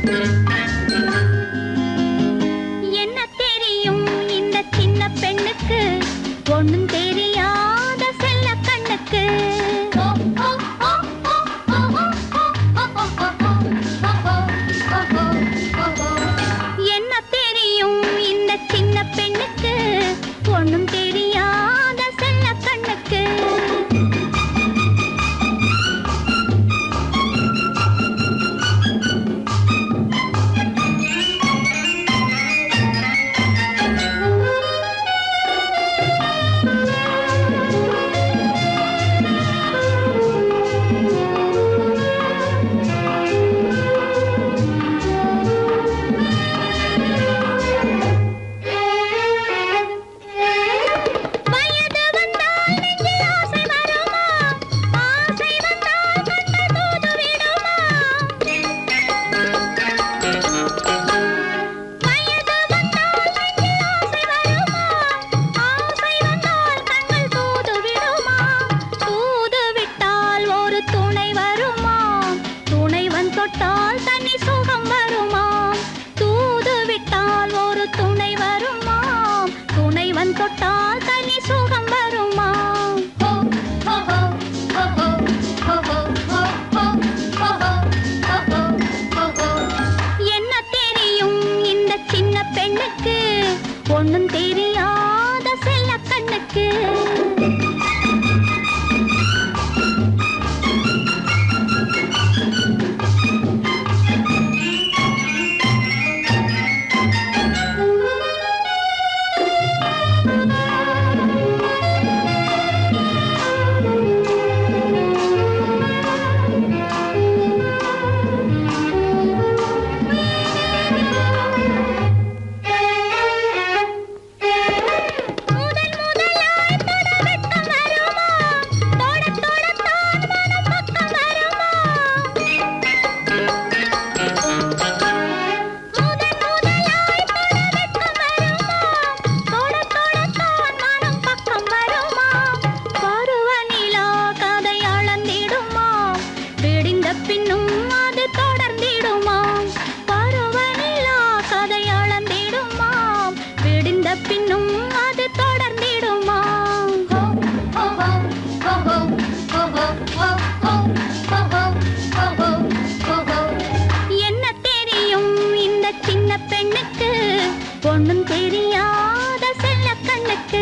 என்ன தெரியும் இந்த சின்ன பெண்ணுக்கு ஒண்ணும் தெரியாத செல்ல கண்ணுக்கு என்ன தெரியும் இந்த சின்ன பெண்ணுக்கு ஒண்ணும் தெரியாத செல்ல கண்ணுக்கு வயது வந்தால் நெஞ்சில் ஆசை வருமா ஆசை வந்தால் கண்கள் தூது விடுமா வயது வந்தால் நெஞ்சில் ஆசை வருமா ஆசை வந்தால் கண்கள் தூது விடுமா தூது விட்டால் ஒரு துணை வருமா துணைவன் தொட்டால் தனி சுகம் வருமா தூது விட்டால் ஒரு துணை வருமா துணைவன் தொட்டால் தனி சுகம் வருமா என்ன தெரியும் இந்த சின்ன பெண்ணுக்கு ஒண்ணும் தெரியாத செல்ல கண்ணுக்கு முதல் முதலாய் தொட வெட்கம் வருமா தொட தொடத்தான் மனம் பக்கம் வருமா முதல் முதலாய் தொட வெட்கம் வருமா தொட தொடத்தான் மனம் பக்கம் வருமா பருவநிலா கதை அளந்திடுமா விடிந்த பின்னும் அது தொடர்ந்திடுமா பருவநிலா கதை அளந்திடுமா விடிந்த பின்னும் அது தொடர்ந்திடுமா என்ன தெரியும் இந்த சின்ன பெண்ணுக்கு ஒண்ணும் தெரியாத செல்ல கண்ணுக்கு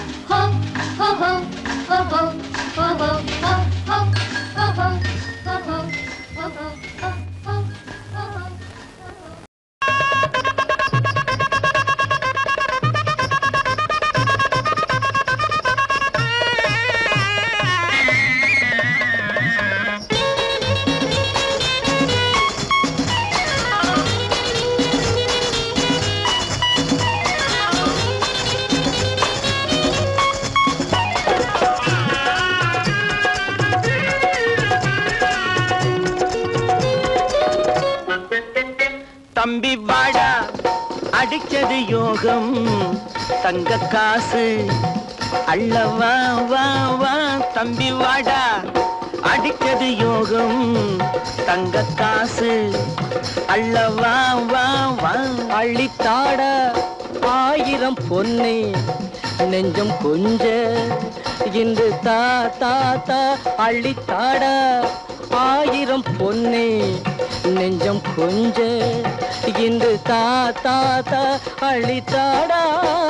தம்பி வாடா அடிச்சது யோகம் தங்க காசு அள்ளவா வா வா தம்பி வாடா அடிச்சது யோகம் தங்க காசு அள்ளவா வா வா அள்ளித்தாட ஆயிரம் பொன்னை நெஞ்சம் கொஞ்ச இன்று தா தா தா அள்ளித்தாட ஆயிரம் பொன்னை நெஞ்சம் கொஞ்ச இன்று தா தா தா அள்ளித்தாடா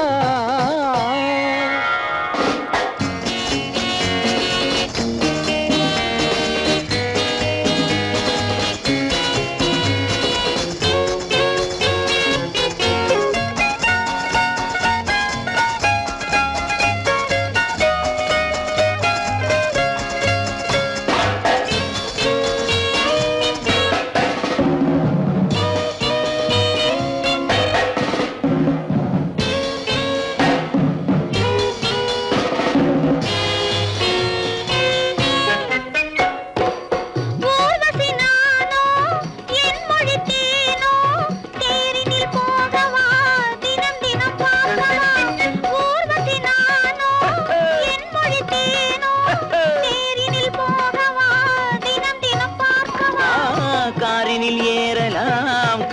ஊர்வசி நானோ என் மொழி தேனோ தேரினில் போகவா தினம் தினம் பார்க்கவா ஊர்வசி நானோ என் மொழி தேனோ தேரினில் போகவா தினம் தினம் பார்க்கவா ஆ, காரினில் ஏறலாம்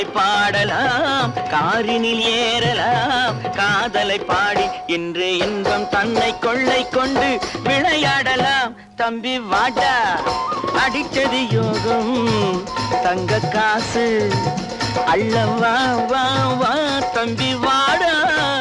காதலை பாடலாம் காரினில் ஏறலாம் காதலை பாடி இன்று இன்பம் தன்னை கொள்ளை கொண்டு விளையாடலாம் தம்பி வாடா அடிச்சது யோகம் தங்க காசு அள்ள வா வா வா தம்பி வாடா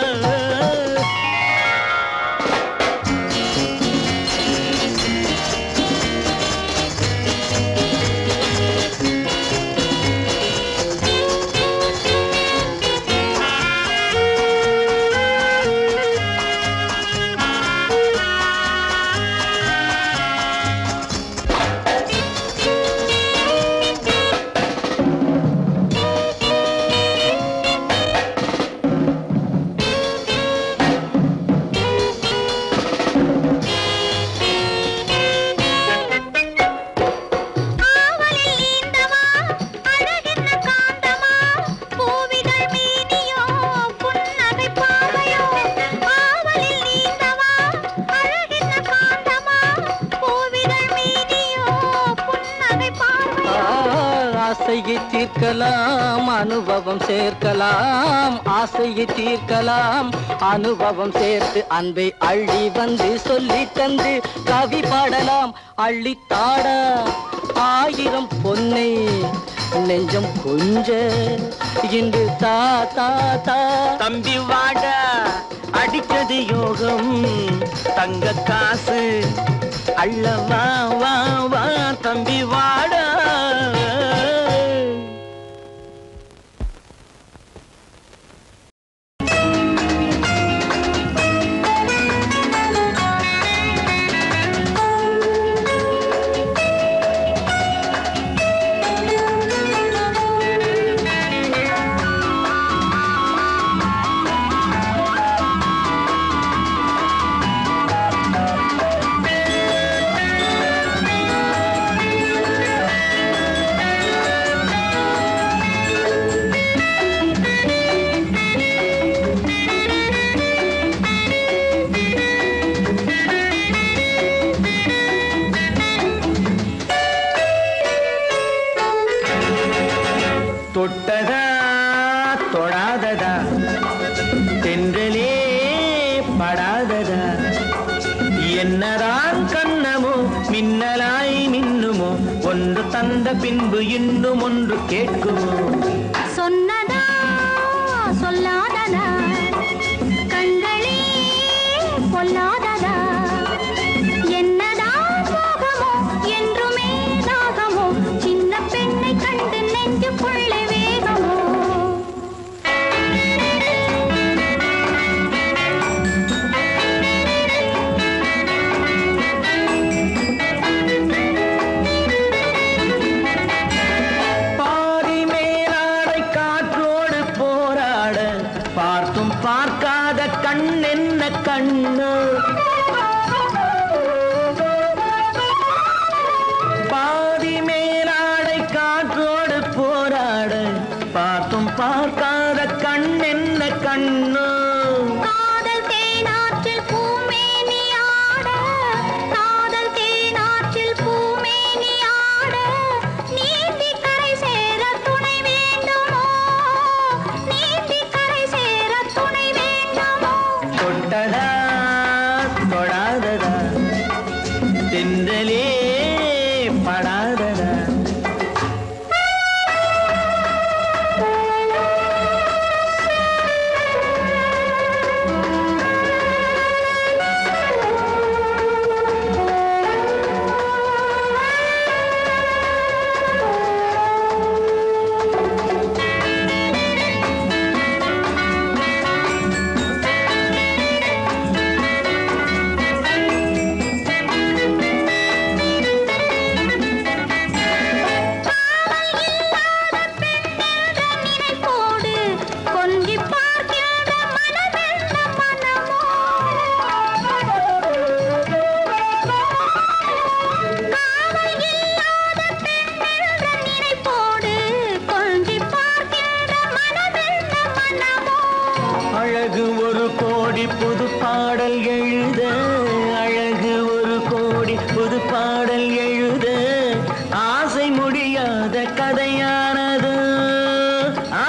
ஆவலில் நீந்தவா அழகென்ன காந்தமா பூவிதழ் மீனியோ புன்னகை பாவையோ ஆவலில் நீந்தவா அழகென்ன காந்தமா பூவிதழ் மீனியோ புன்னகை பாவையோ ஆசையை தீர்க்கலாம் அனுபவம் சேர்க்கலாம் ஆசையை தீர்க்கலாம் அனுபவம் சேர்த்து அன்பை அள்ளி வந்து சொல்லி தந்து கவி பாடலாம் அள்ளி தாட ஆயிரம் பொன்னை நெஞ்சம் கொஞ்ச இன்று தா தா தா தம்பி வாடா அடிச்சது யோகம் தங்க காசு அள்ள வா வா வா தம்பி வாடா தொட்டதா தொடாததா தென்றலே படாததா என்னதான் கண்ணமோ மின்னலாய் மின்னுமோ ஒன்று தந்த பின்பு இன்னும் ஒன்று கேட்குமோ சொன்னதா சொல்லாததா கண்களே பொல்லாததா என்னதான் சோகமோ என்றுமே தாகமோ சின்ன பெண்ணை கண்டு நெஞ்சுக்குள்ளே வேகமோ பாதி மேலாடை காற்றோடு போராட பார்த்தும் பார்க்காத கண் என்ன கண்ணு பாதி மேலாடை காற்றோடு போராட பார்த்தும் பார்க்காத கண் என்ன கண்ணு காதல் தேனாற்றில் பூமேனி ஆட காதல் தேனாற்றில் பூமேனி ஆட நீந்தி கரை சேர துணை வேண்டுமோ நீந்தி கரை சேர துணை வேண்டுமோ தொட்டதா தொடாததா தென்றலே படாததா நினைப்போடு கொஞ்சி பார்க்கின்ற மனமென்ன மனமோ காவல் இல்லாத பெண்ணென்ற நினைப்போடு கொஞ்சி பார்க்கின்ற மனமென்ன மனமோ அழகு ஒரு கோடி புது பாடல் எழுத அழகு ஒரு கோடி புது பாடல் எழுத ஆசை முடியாத கதையானது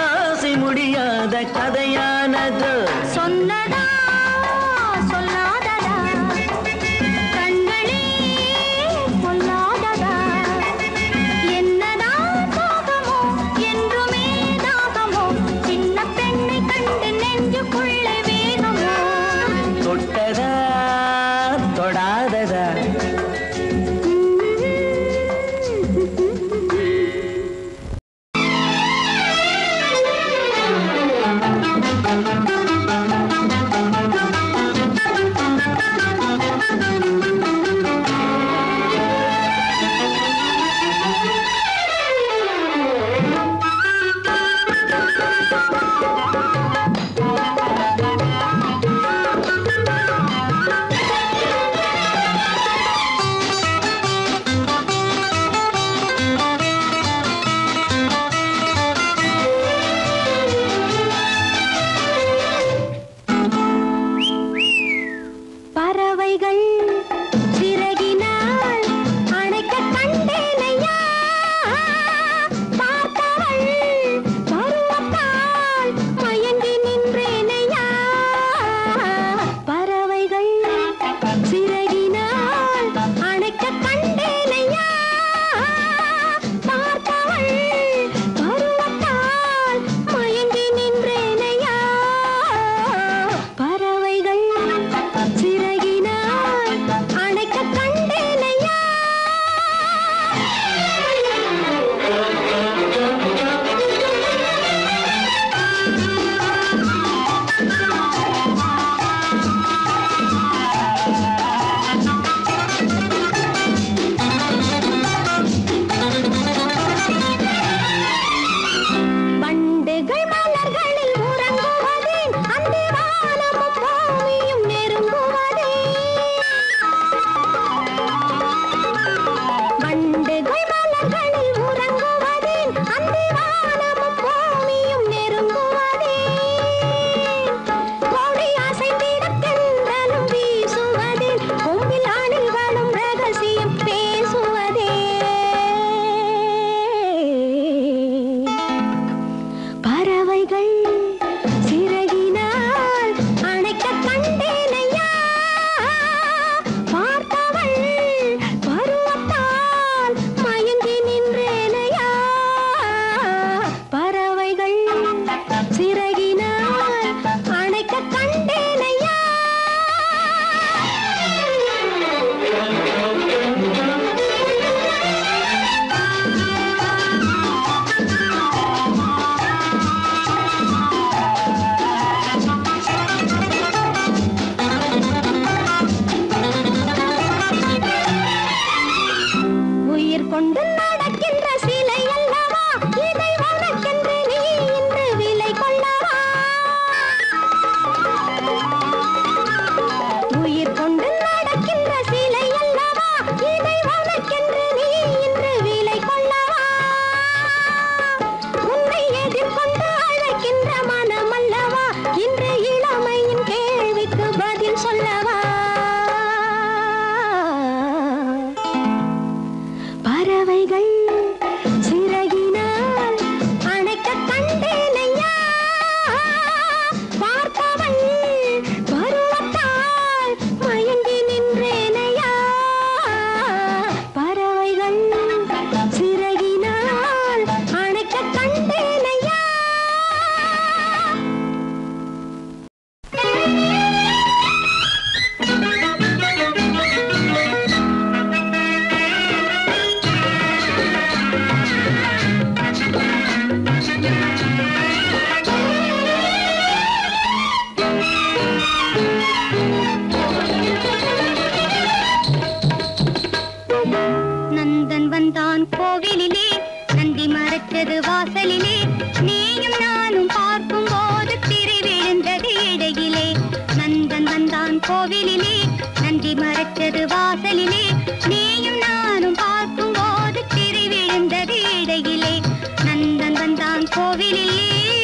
மறைச்சது வாசலிலே நீயும் நானும் பார்க்கும் போது திரை விழுந்தது இடையிலே நந்தன் வந்தான் கோவிலிலே நன்றி மறைச்சது வாசலிலே நீயும் நானும் பார்க்கும் போது திரை விழுந்தது இடையிலே நந்தன் வந்தான் கோவிலிலே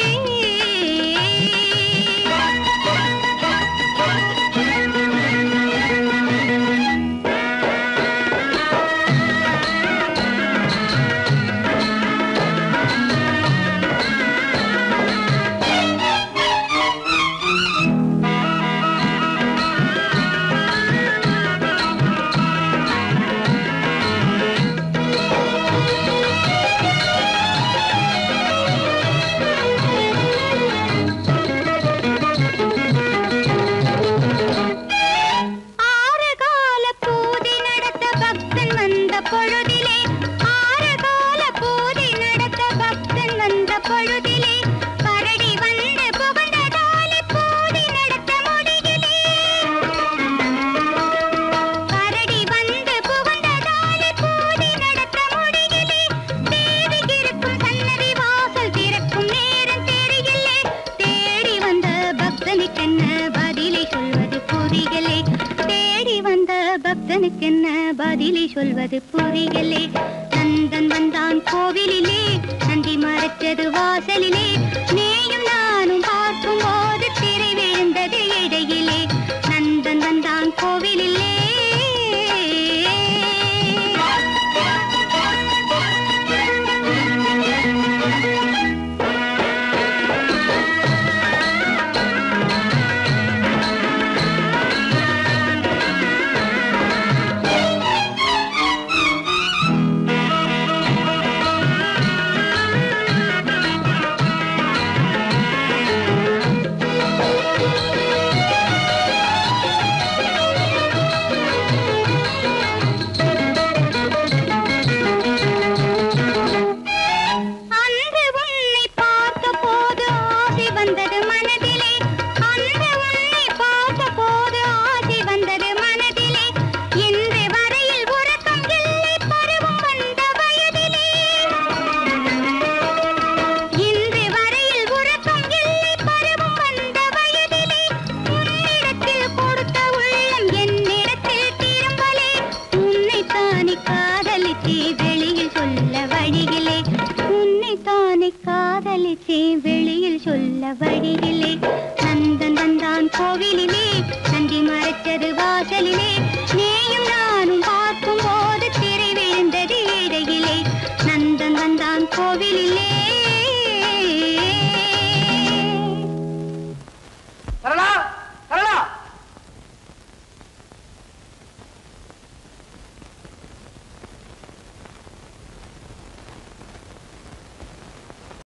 ஆறு கால பூஜை நடத்த பக்தன் வந்த பொழுதிலே ஆறு கால பூஜை நடத்த பக்தன் வந்த பொழுதிலே கரடி வந்து புகழ்ந்ததாலே பூஜை நடத்த முடியலே கரடி வந்து புகழ்ந்ததாலே பூஜை நடத்த முடியலே தேவி இருக்கும் சன்னதி வாசல் திறக்கும் நேரம் தெரியலே தேடி வந்த பக்தனுக்கென்ன பதிலை சொல்வது புரியலே தேடி வந்த பக்தனுக்கென்ன பதிலை சொல்வது புரியலே நந்தன் வந்தான் கோவிலிலே நந்தி மறைச்சது வாசலிலே நீயும் நானும் பார்க்கும் போது திரை விழுந்தது இடையிலே நந்தன் வந்தான் கோவிலிலே அன்று உன்னை பார்த்த போது ஆசை வந்தது மனதிலே அன்று உன்னை பார்த்த போது ஆசை வந்தது மனதிலே இன்று வரையில் உறக்கம் இல்லை பருவம் வந்த வயதிலே இன்று வரையில் உறக்கம் இல்லை பருவம் வந்த வயதிலே உன்னிடத்தில் கொடுத்த உள்ளம் என்னிடத்தில் திரும்பலே உன்னை தானே காதலித்தே வெளியில் சொல்ல வழியிலே உன்னை தானே காதலித்தே வெளியில் சொல்ல வழியிலே நந்தன் வந்தான் கோவிலிலே நந்தி மறைச்சது வாசலிலே நீயும் நானும் பார்க்கும் போது திரை விழுந்தது இடையிலே நந்தன் வந்தான் கோவிலிலே